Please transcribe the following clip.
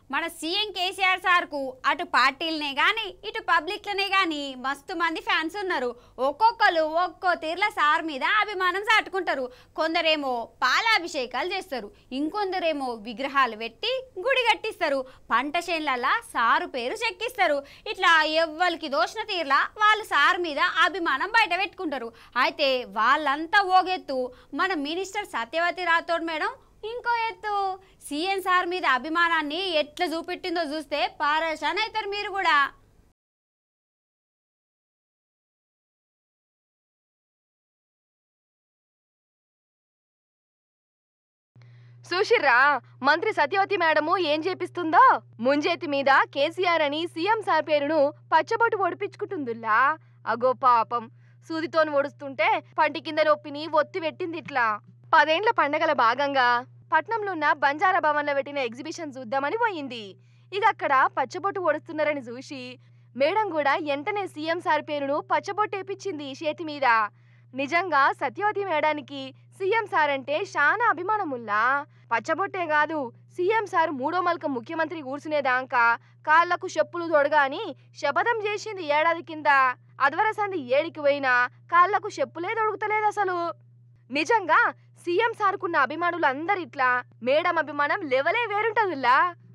మన సీఎం కేసీఆర్ సార్కు అటు పార్టీలనే కానీ ఇటు పబ్లిక్లనే కానీ మస్తు మంది ఫ్యాన్స్ ఉన్నారు ఒక్కొక్కరు ఒక్కో తీర్ల సార్ మీద అభిమానం చాటుకుంటారు కొందరేమో పాలాభిషేకాలు చేస్తారు ఇంకొందరేమో విగ్రహాలు పెట్టి గుడి కట్టిస్తారు పంట చేనులలా సారు పేరు చెక్కిస్తారు ఇట్లా ఎవ్వరికి దోషణ తీర్లా వాళ్ళు సార్ మీద అభిమానం బయట పెట్టుకుంటారు అయితే వాళ్ళంతా ఓగెత్తు మన మినిస్టర్ సత్యవతి రాథోడ్ మేడం ఇంకో ఎత్తు సీఎం సార్ మీద అభిమానాన్ని ఎట్లా చూపెట్టిందో చూస్తే పారేషాన్ అవుతారు మీరు కూడా సుశిర్రా మంత్రి సత్యవతి మేడము ఏం చేపిస్తుందో ముంజేతి మీద కేసీఆర్ అని సీఎం సార్ పేరును పచ్చబొట్టు ఒడిపించుకుంటుందిలా అగో పాపం సూదితోని ఒడుస్తుంటే పంటి కింద నొప్పిని ఒత్తి పెట్టింది ఇట్లా పదేండ్ల పండగల భాగంగా పట్నంలో ఉన్న బంజారా భవన్లో పెట్టిన ఎగ్జిబిషన్ చూద్దామని పోయింది ఇక అక్కడ పచ్చబొట్టు ఒడుస్తున్నారని చూసి మేడం కూడా వెంటనే సీఎం సార్ పేరును పచ్చబొట్టు వేపించింది చేతి మీద నిజంగా సత్యవతి మేడానికి సీఎం సార్ అంటే చాలా అభిమానముల్లా పచ్చబొట్టే కాదు సీఎం సార్ మూడో మల్క ముఖ్యమంత్రి కూర్చునేదాకా కాళ్లకు చెప్పులు తొడగా అని శపథం చేసింది ఏడాది కింద అధ్వరసంది ఏడికి పోయినా కాళ్లకు చెప్పులే దొడుకుతలేదు అసలు నిజంగా సీఎం సార్కున్న అభిమానులు అందరిట్లా మేడం అభిమానం లెవలే వేరుంటదిలా